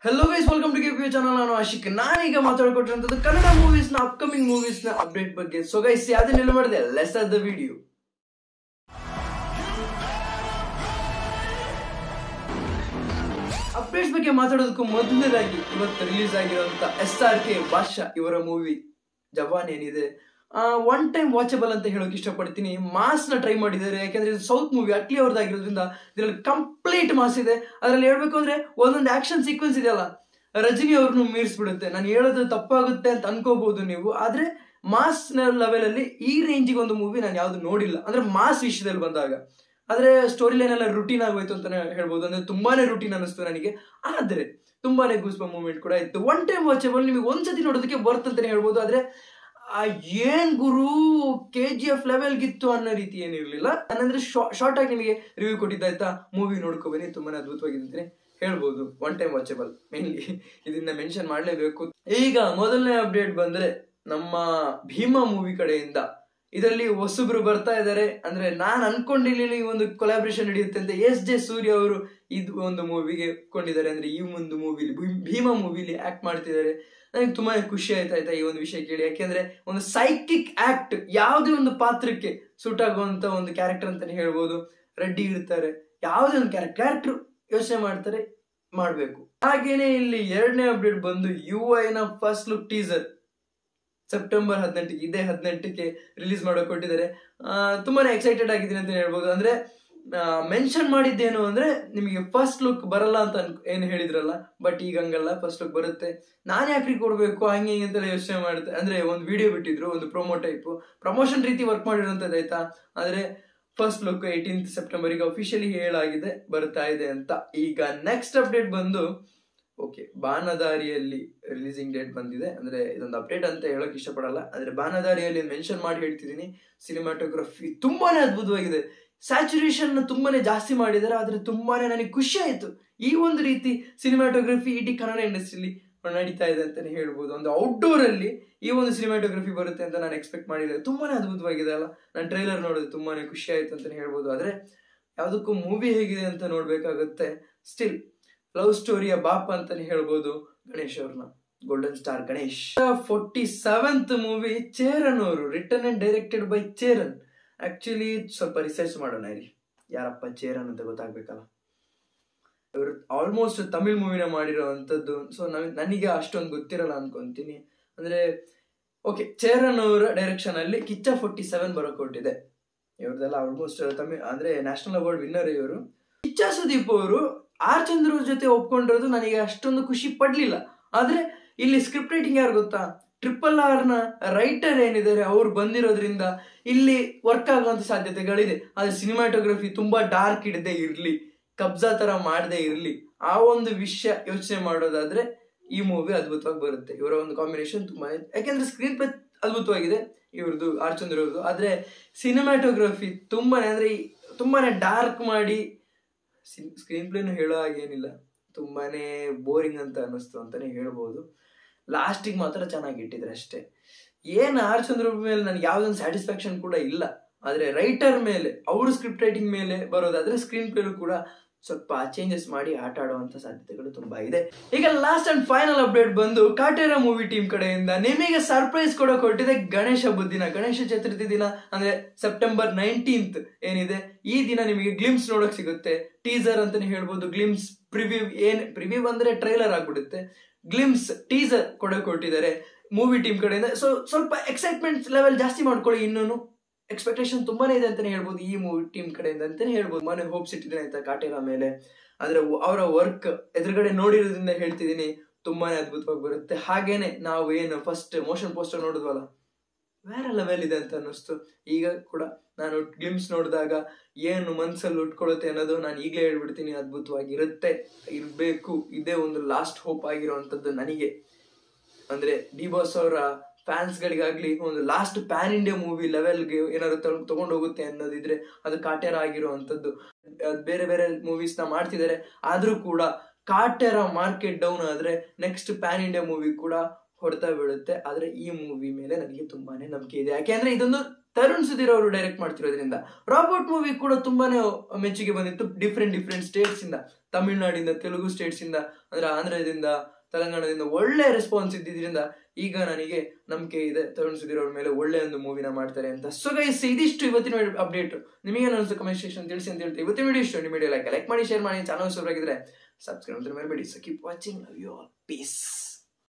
hello guys welcome to KP channel ನಾನು ಆಶಿಕ್ ನಾನೀಗ ಮಾತಾಡ್ಕೊಟ್ಟಿರೋಂಥದ್ದು ಕನ್ನಡ ಮೂವೀಸ್ ನ ಅಪ್ಕಮಿಂಗ್ ಮೂವೀಸ್ ನ ಅಪ್ಡೇಟ್ ಬಗ್ಗೆ ಸೊ ಗೈಸ್ ಯಾವ್ದನ್ನೆಲ್ಲ ಮಾಡಿದೆ less of the video updates ಬಗ್ಗೆ ಮಾತಾಡೋದಕ್ಕೂ ಮೊದಲನೇದಾಗಿ ಇವತ್ತು ರಿಲೀಸ್ ಆಗಿರುವಂತ ಎಸ್ ಆರ್ ಕೆ ಬಾದ್ಶಾ ಇವರ ಮೂವಿ ಜವಾನ್ ಏನಿದೆ ಒನ್ ಟೈಮ್ ವಾಚಬಲ್ ಅಂತ ಹೇಳೋಕೆ ಇಷ್ಟಪಡ್ತೀನಿ ಮಾಸ್ ನ ಟ್ರೈ ಮಾಡಿದ್ದಾರೆ ಯಾಕಂದ್ರೆ ಇದು ಸೌತ್ ಮೂವಿ ಅಟ್ಲಿ ಅವ್ರದ್ದಾಗಿರೋದ್ರಿಂದ ಇದರಲ್ಲಿ ಕಂಪ್ಲೀಟ್ ಮಾಸ್ ಇದೆ ಅದರಲ್ಲಿ ಹೇಳ್ಬೇಕು ಅಂದ್ರೆ ಒಂದೊಂದು ಆಕ್ಷನ್ ಸೀಕ್ವೆನ್ಸ್ ಇದೆಯಲ್ಲ ರಜನಿ ಅವ್ರನ್ನು ಮೀರಿಸ್ಬಿಡುತ್ತೆ ನಾನು ಹೇಳೋದು ತಪ್ಪಾಗುತ್ತೆ ಅಂತ ಅನ್ಕೋಬಹುದು ನೀವು ಆದ್ರೆ ಮಾಸ್ ಲೆವೆಲ್ ಅಲ್ಲಿ ಈ ರೇಂಜಿಗೆ ಒಂದು ಮೂವಿ ನಾನು ಯಾವ್ದು ನೋಡಿಲ್ಲ ಅಂದ್ರೆ ಮಾಸ್ ವಿಷಯದಲ್ಲಿ ಬಂದಾಗ ಆದ್ರೆ ಸ್ಟೋರಿ ಲೈನ್ ಎಲ್ಲ ರುಟೀನ್ ಆಗೋಯ್ತು ಅಂತಾನೆ ಹೇಳ್ಬೋದು ಅಂದ್ರೆ ತುಂಬಾನೇ ರುಟೀನ್ ಅನಿಸ್ತು ನನಗೆ ಆದ್ರೆ ತುಂಬಾನೇ ಗೂಸ್ಪ ಮೂಮೆಂಟ್ ಕೂಡ ಇತ್ತು ಒನ್ ಟೈಮ್ ವಾಚಬಲ್ ನಿಮಗೆ ಒಂದ್ಸತಿ ನೋಡೋದಕ್ಕೆ ಬರ್ತ್ ಅಂತಾನೆ ಹೇಳ್ಬೋದು ಆದ್ರೆ ಆ ಏನ್ ಗುರು ಕೆ ಜಿ ಎಫ್ ಲೆವೆಲ್ಗಿತ್ತು ಅನ್ನೋ ರೀತಿ ಏನಿರ್ಲಿಲ್ಲ ನಾನಂದ್ರೆ ಶಾರ್ಟ್ ಆಗಿ ನಿಮಗೆ ರಿವ್ಯೂ ಕೊಟ್ಟಿದ್ದಾಯ್ತಾ ಮೂವಿ ನೋಡ್ಕೊ ಬನ್ನಿ ತುಂಬಾನೇ ಅದ್ಭುತವಾಗಿದೆ ಅಂತಾನೆ ಹೇಳ್ಬೋದು ಒನ್ ಟೈಮ್ ವಾಚಬಲ್ ಮೇನ್ಲಿ ಇದನ್ನ ಮೆನ್ಷನ್ ಮಾಡ್ಲೇಬೇಕು ಈಗ ಮೊದಲನೇ ಅಪ್ಡೇಟ್ ಬಂದ್ರೆ ನಮ್ಮ ಭೀಮಾ ಮೂವಿ ಕಡೆಯಿಂದ ಇದರಲ್ಲಿ ಹೊಸಬ್ರು ಬರ್ತಾ ಇದ್ದಾರೆ ಅಂದ್ರೆ ನಾನ್ ಅನ್ಕೊಂಡಿರ್ಲಿಲ್ಲ ಈ ಒಂದು ಕೊಲಾಬ್ರೇಷನ್ ನಡೆಯುತ್ತೆ ಅಂತ ಎಸ್ ಜೆ ಸೂರ್ಯ ಅವರು ಇದು ಒಂದು ಮೂವಿಗೆ ಕೊಂಡಿದ್ದಾರೆ ಅಂದ್ರೆ ಈ ಒಂದು ಮೂವಿಲಿ ಭೀಮಾ ಮೂವಿಲಿ ಆಕ್ಟ್ ಮಾಡ್ತಿದ್ದಾರೆ ನನಗೆ ತುಂಬಾ ಖುಷಿ ಆಯ್ತಾ ಆಯ್ತಾ ಈ ಒಂದು ವಿಷಯ ಕೇಳಿ ಯಾಕೆಂದ್ರೆ ಒಂದು ಸೈಕಿಕ್ ಆಕ್ಟ್ ಯಾವುದೇ ಒಂದು ಪಾತ್ರಕ್ಕೆ ಸೂಟ್ ಆಗುವಂತ ಒಂದು ಕ್ಯಾರೆಕ್ಟರ್ ಅಂತಾನೆ ಹೇಳ್ಬೋದು ರೆಡ್ಡಿ ಇರ್ತಾರೆ ಯಾವುದೇ ಒಂದು ಕ್ಯಾರೆಕ್ಟರ್ ಕ್ಯಾರೆಕ್ಟರ್ ಯೋಚನೆ ಮಾಡ್ತಾರೆ ಮಾಡ್ಬೇಕು ಹಾಗೇನೆ ಇಲ್ಲಿ ಎರಡನೇ ಅಪ್ಡೇಟ್ ಬಂದು ಯು ಐ ನ ಫಸ್ಟ್ ಲುಕ್ ಟೀಸರ್ ಸೆಪ್ಟೆಂಬರ್ ಹದಿನೆಂಟಕ್ಕೆ ಇದೇ ಹದಿನೆಂಟಕ್ಕೆ ರಿಲೀಸ್ ಮಾಡೋಕೆ ಕೊಟ್ಟಿದ್ದಾರೆ ತುಂಬಾನೇ ಎಕ್ಸೈಟೆಡ್ ಆಗಿದ್ದೀನಿ ಅಂತ ಹೇಳ್ಬೋದು ಅಂದ್ರೆ ಮೆನ್ಷನ್ ಮಾಡಿದ್ದೇನು ಅಂದ್ರೆ ನಿಮಗೆ ಫಸ್ಟ್ ಲುಕ್ ಬರಲ್ಲ ಅಂತ ಏನು ಹೇಳಿದ್ರಲ್ಲ ಬಟ್ ಈಗ ಹಂಗಲ್ಲ ಫಸ್ಟ್ ಲುಕ್ ಬರುತ್ತೆ ನಾನು ಯಾಕ್ರಿ ಕೊಡ್ಬೇಕು ಹಂಗೆ ಹಿಂಗೆ ಅಂತೆಲ್ಲ ಯೋಚನೆ ಮಾಡುತ್ತೆ ಅಂದ್ರೆ ಒಂದು ವಿಡಿಯೋ ಬಿಟ್ಟಿದ್ರು ಒಂದು ಪ್ರೊಮೋ ಟೈಪ್ ಪ್ರಮೋಷನ್ ರೀತಿ ವರ್ಕ್ ಮಾಡಿರೋಂಥದ್ದು ಆಯ್ತಾ ಆದ್ರೆ ಫಸ್ಟ್ ಲುಕ್ ಏಯ್ಟೀನ್ತ್ ಸೆಪ್ಟೆಂಬರ್ಗೆ ಅಫಿಷಿಯಲಿ ಹೇಳಾಗಿದೆ ಬರ್ತಾ ಇದೆ ಅಂತ ಈಗ ನೆಕ್ಸ್ಟ್ ಅಪ್ಡೇಟ್ ಬಂದು ಓಕೆ ಬಾನದಾರಿಯಲ್ಲಿ ರಿಲೀಸಿಂಗ್ ಡೇಟ್ ಬಂದಿದೆ ಅಂದ್ರೆ ಇದೊಂದು ಅಪ್ಡೇಟ್ ಅಂತ ಹೇಳಕ್ ಇಷ್ಟಪಡಲ್ಲ ಅಂದ್ರೆ ಬಾನದಾರಿಯಲ್ಲಿ ಮೆನ್ಷನ್ ಮಾಡಿ ಹೇಳ್ತಿದ್ದೀನಿ ಸಿನಿಮಾಟೋಗ್ರಫಿ ತುಂಬಾನೇ ಅದ್ಭುತವಾಗಿದೆ ಸ್ಯಾಚುರೇಷನ್ ತುಂಬಾನೇ ಜಾಸ್ತಿ ಮಾಡಿದ್ದಾರೆ ಆದ್ರೆ ತುಂಬಾನೇ ನನಗೆ ಖುಷಿ ಆಯ್ತು ಈ ಒಂದು ರೀತಿ ಸಿನಿಮಾಟೋಗ್ರಫಿ ಇಡೀ ಕನ್ನಡ ಇಂಡಸ್ಟ್ರಿಲಿ ನಡೀತಾ ಇದೆ ಅಂತಾನೆ ಹೇಳ್ಬೋದು ಒಂದು ಔಟ್ಡೋರ್ ಅಲ್ಲಿ ಈ ಒಂದು ಸಿನಿಮಾಟೋಗ್ರಫಿ ಬರುತ್ತೆ ಅಂತ ನಾನು ಎಕ್ಸ್ಪೆಕ್ಟ್ ಮಾಡಿದ್ದೆ ತುಂಬಾನೇ ಅದ್ಭುತವಾಗಿದೆ ಅಲ್ಲ ನಾನು ಟ್ರೈಲರ್ ನೋಡೋದು ತುಂಬಾನೇ ಖುಷಿ ಆಯ್ತು ಅಂತಾನೆ ಹೇಳ್ಬೋದು ಆದ್ರೆ ಯಾವುದಕ್ಕೂ ಮೂವಿ ಹೇಗಿದೆ ಅಂತ ನೋಡ್ಬೇಕಾಗುತ್ತೆ ಸ್ಟಿಲ್ ಲವ್ ಸ್ಟೋರಿಯ ಬಾಪ್ ಅಂತಾನೆ ಹೇಳ್ಬೋದು ಗಣೇಶ್ ಅವ್ರನ್ನ golden star Ganesh forty seventh movie Cheran ಅವರು written and directed by Cheran actually ಸ್ವಲ್ಪ ರಿಸರ್ಚ್ ಮಾಡೋಣ ಇಲ್ಲಿ ಯಾರಪ್ಪ ಚೇರನ್ ಅಂತ ಗೊತ್ತಾಗ್ಬೇಕಲ್ಲ ಇವರು ಆಲ್ಮೋಸ್ಟ್ ತಮಿಳ್ ಮೂವಿನ ಮಾಡಿರೋವಂಥದ್ದು ಸೊ ನನಗೆ ಅಷ್ಟೊಂದು ಗೊತ್ತಿರಲ್ಲ ಅನ್ಕೊಂತೀನಿ ಅಂದ್ರೆ ಓಕೆ ಚೇರನ್ ಅವರ ಡೈರೆಕ್ಷನ್ ಅಲ್ಲಿ ಕಿಚ್ಚ ಫೋರ್ಟಿ ಸೆವೆನ್ ಬರೋಕ್ ಹೊಟ್ಟಿದೆ ಇವ್ರದೆಲ್ಲ ಆಲ್ಮೋಸ್ಟ್ ತಮಿಳ್ ಅಂದ್ರೆ ನ್ಯಾಷನಲ್ ಅವಾರ್ಡ್ ವಿನ್ನರ್ ಇವರು ಕಿಚ್ಚ ಸುದೀಪ್ ಅವರು ಆರ್ ಚಂದ್ರ ಜೊತೆ ಒಪ್ಕೊಂಡಿರೋದು ನನಗೆ ಅಷ್ಟೊಂದು ಖುಷಿ ಪಡ್ಲಿಲ್ಲ ಆದ್ರೆ ಇಲ್ಲಿ ಸ್ಕ್ರಿಪ್ಟ್ ರೈಟಿಂಗ್ ಯಾರು ಗೊತ್ತಾ ಟ್ರಿಪಲ್ ಆರ್ ನ ರೈಟರ್ ಏನಿದ್ದಾರೆ ಅವ್ರು ಬಂದಿರೋದ್ರಿಂದ ಇಲ್ಲಿ ವರ್ಕ್ ಆಗುವಂತ ಸಾಧ್ಯತೆಗಳಿದೆ ಆದ್ರೆ ಸಿನಿಮಾಟೋಗ್ರಫಿ ತುಂಬಾ ಡಾರ್ಕ್ ಇಡದೆ ಇರ್ಲಿ ಕಬ್ಜಾ ತರ ಮಾಡದೆ ಇರ್ಲಿ ಆ ಒಂದು ವಿಷಯ ಯೋಚನೆ ಮಾಡೋದಾದ್ರೆ ಈ ಮೂವಿ ಅದ್ಭುತವಾಗಿ ಬರುತ್ತೆ ಇವರ ಒಂದು ಕಾಂಬಿನೇಷನ್ ತುಂಬಾ ಯಾಕೆಂದ್ರೆ ಸ್ಕ್ರೀನ್ ಪ್ಲೇ ಅದ್ಭುತವಾಗಿದೆ ಇವ್ರದ್ದು ಆರ್ ಚಂದ್ರ ಅವ್ರದ್ದು ಆದ್ರೆ ಸಿನಿಮಾಟೋಗ್ರಫಿ ತುಂಬಾನೇ ಅಂದ್ರೆ ತುಂಬಾನೇ ಡಾರ್ಕ್ ಮಾಡಿ ಸ್ಕ್ರೀನ್ ಪ್ಲೇನು ಹೇಳೋ ಹಾಗೇನಿಲ್ಲ ತುಂಬಾನೇ ಬೋರಿಂಗ್ ಅಂತ ಅನ್ನಿಸ್ತು ಅಂತಾನೆ ಹೇಳ್ಬೋದು ಲಾಸ್ಟಿಗೆ ಮಾತ್ರ ಚೆನ್ನಾಗಿ ಇಟ್ಟಿದ್ರೆ ಅಷ್ಟೇ ಏನ್ ಆರ್ ಚಂದ್ರ ಮೇಲೆ ನನ್ಗೆ ಯಾವ್ದೊಂದು ಸ್ಯಾಟಿಸ್ಫ್ಯಾಕ್ಷನ್ ಕೂಡ ಇಲ್ಲ ಆದ್ರೆ ರೈಟರ್ ಮೇಲೆ ಅವ್ರ ಸ್ಕ್ರಿಪ್ಟ್ ರೈಟಿಂಗ್ ಮೇಲೆ ಬರೋದಾದ್ರೆ ಸ್ಕ್ರೀನ್ ಪ್ಲೇನು ಕೂಡ ಸ್ವಲ್ಪ ಚೇಂಜಸ್ ಮಾಡಿ ಆಟ ಆಡುವಂತ ಸಾಧ್ಯತೆಗಳು ತುಂಬಾ ಇದೆ ಈಗ ಲಾಸ್ಟ್ ಅಂಡ್ ಫೈನಲ್ ಅಪ್ಡೇಟ್ ಬಂದು ಕಾಟೇರ ಮೂವಿ ಟೀಮ್ ಕಡೆಯಿಂದ ನಿಮಗೆ ಸರ್ಪ್ರೈಸ್ ಕೊಡೋ ಕೊಟ್ಟಿದೆ ಗಣೇಶ ಹಬ್ಬದ ದಿನ ಗಣೇಶ ಚತುರ್ಥಿ ದಿನ ಅಂದ್ರೆ ಸೆಪ್ಟೆಂಬರ್ ನೈನ್ಟೀನ್ತ್ ಏನಿದೆ ಈ ದಿನ ನಿಮಗೆ ಗ್ಲಿಮ್ಸ್ ನೋಡಕ್ ಸಿಗುತ್ತೆ ಟೀಸರ್ ಅಂತಾನೆ ಹೇಳ್ಬೋದು ಗ್ಲಿಮ್ಸ್ ಪ್ರಿವ್ಯೂ ಏನ್ ಪ್ರಿವ್ಯೂ ಅಂದ್ರೆ ಟ್ರೈಲರ್ ಆಗ್ಬಿಡುತ್ತೆ ಗ್ಲಿಮ್ಸ್ ಟೀಸರ್ ಕೊಡಕ್ ಕೊಟ್ಟಿದ್ದಾರೆ ಮೂವಿ ಟೀಮ್ ಕಡೆಯಿಂದ ಸೊ ಸ್ವಲ್ಪ ಎಕ್ಸೈಟ್ಮೆಂಟ್ ಲೆವೆಲ್ ಜಾಸ್ತಿ ಮಾಡ್ಕೊಳ್ಳಿ ಇನ್ನೂ ಎಕ್ಸ್ಪೆಕ್ಟೇಷನ್ ತುಂಬಾನೇ ಇದೆ ಅಂತಾನೆ ಹೇಳ್ಬೋದು ಈ ಮೂವಿ ಟೀಮ್ ಕಡೆಯಿಂದ ಅಂತಾನೆ ಹೇಳ್ಬೋದು ಮನೆ ಹೋಪ್ಸ್ ಇಟ್ಟಿದ್ದೀನಿ ಆಯ್ತಾ ಕಾಟೇರ ಮೇಲೆ ಆದ್ರೆ ಅವರ ವರ್ಕ್ ಎದುರುಗಡೆ ನೋಡಿರೋದ್ರಿಂದ ಹೇಳ್ತಿದ್ದೀನಿ ತುಂಬಾನೇ ಅದ್ಭುತವಾಗಿ ಬರುತ್ತೆ ಹಾಗೇನೆ ನಾವು ಏನು ಫಸ್ಟ್ ಮೋಷನ್ ಪೋಸ್ಟರ್ ನೋಡಿದ್ವಲ್ಲ ಬೇರೆ ಲೆವೆಲ್ ಇದೆ ಅಂತ ಅನ್ನಿಸ್ತು ಈಗ ಕೂಡ ನಾನು ಗ್ಲಿಮ್ಸ್ ನೋಡಿದಾಗ ಏನು ಮನ್ಸಲ್ಲಿ ಉಟ್ಕೊಳ್ಳುತ್ತೆ ಅನ್ನೋದು ನಾನು ಈಗಲೇ ಹೇಳ್ಬಿಡ್ತೀನಿ ಅದ್ಭುತವಾಗಿರುತ್ತೆ ಇರಬೇಕು ಇದೇ ಒಂದು ಲಾಸ್ಟ್ ಹೋಪ್ ಆಗಿರುವಂಥದ್ದು ನನಗೆ ಅಂದ್ರೆ ಡಿ ಬಾಸ್ ಅವರ ಫ್ಯಾನ್ಸ್ ಗಳಿಗಾಗ್ಲಿ ಒಂದು ಲಾಸ್ಟ್ ಪ್ಯಾನ್ ಇಂಡಿಯಾ ಮೂವಿ ಲೆವೆಲ್ಗೆ ಏನಾದ್ರು ತಗೊಂಡು ಹೋಗುತ್ತೆ ಅನ್ನೋದಿದ್ರೆ ಅದು ಕಾಟೇರ ಆಗಿರುವಂತದ್ದು ಬೇರೆ ಬೇರೆ ಮೂವೀಸ್ ನ ಮಾಡ್ತಿದ್ದಾರೆ ಆದ್ರೂ ಕೂಡ ಕಾಟೇರ ಮಾರ್ಕೆಟ್ ಡೌನ್ ಆದ್ರೆ ನೆಕ್ಸ್ಟ್ ಪ್ಯಾನ್ ಇಂಡಿಯಾ ಮೂವಿ ಕೂಡ ಹೊಡ್ತಾ ಬೀಳುತ್ತೆ ಆದ್ರೆ ಈ ಮೂವಿ ಮೇಲೆ ನನಗೆ ತುಂಬಾನೇ ನಂಬಿಕೆ ಇದೆ ಯಾಕೆಂದ್ರೆ ಇದೊಂದು ತರುಣ್ ಸುಧೀರ್ ಅವರು ಡೈರೆಕ್ಟ್ ಮಾಡ್ತಿರೋದ್ರಿಂದ ರಾಬರ್ಟ್ ಮೂವಿ ಕೂಡ ತುಂಬಾನೇ ಮೆಚ್ಚುಗೆ ಬಂದಿತ್ತು ಡಿಫ್ರೆಂಟ್ ಡಿಫ್ರೆಂಟ್ ಸ್ಟೇಟ್ಸ್ ಇಂದ ತಮಿಳ್ನಾಡಿಂದ ತೆಲುಗು ಸ್ಟೇಟ್ಸ್ ಇಂದ ಅಂದ್ರೆ ಆಂಧ್ರದಿಂದ ತೆಲಂಗಾಣದಿಂದ ಒಳ್ಳೆ ರೆಸ್ಪಾನ್ಸ್ ಇದ್ದಿದ್ರಿಂದ ಈಗ ನನಗೆ ನಂಬಿಕೆ ಇದೆ ತರುಣ್ ಸುಧೀರ್ ಅವ್ರ ಮೇಲೆ ಒಳ್ಳೆ ಒಂದು ಮೂವಿನ ಮಾಡ್ತಾರೆ ಅಂತ ಸೊ ಗೈಸ್ ಇದಿಷ್ಟು ಇವತ್ತಿನ ಅಪ್ಡೇಟ್ ನಿಮಗೆ ಅನಿಸ್ತು ಕಮೆಂಟ್ ಸೆಕ್ಷನ್ ತಿಳಿಸಿ ಅಂತ ಹೇಳ್ತೀವಿ ಇವತ್ತಿನ ವಿಡಿಯೋ ಇಷ್ಟು ನಿಮ್ಮ ವಿಡಿಯೋ ಲೈಕ್ ಲೈಕ್ ಮಾಡಿ ಶೇರ್ ಮಾಡಿ ಚಾನಲ್ ಸಬ್ಸ್ಕ್ರೈಬ್ ಆಗಿದ್ರೆ ಸಬ್ಸ್ಕ್ರೈಬ್ ಅಂತ ಮರಿಬೇಡಿ so keep watching love you all piece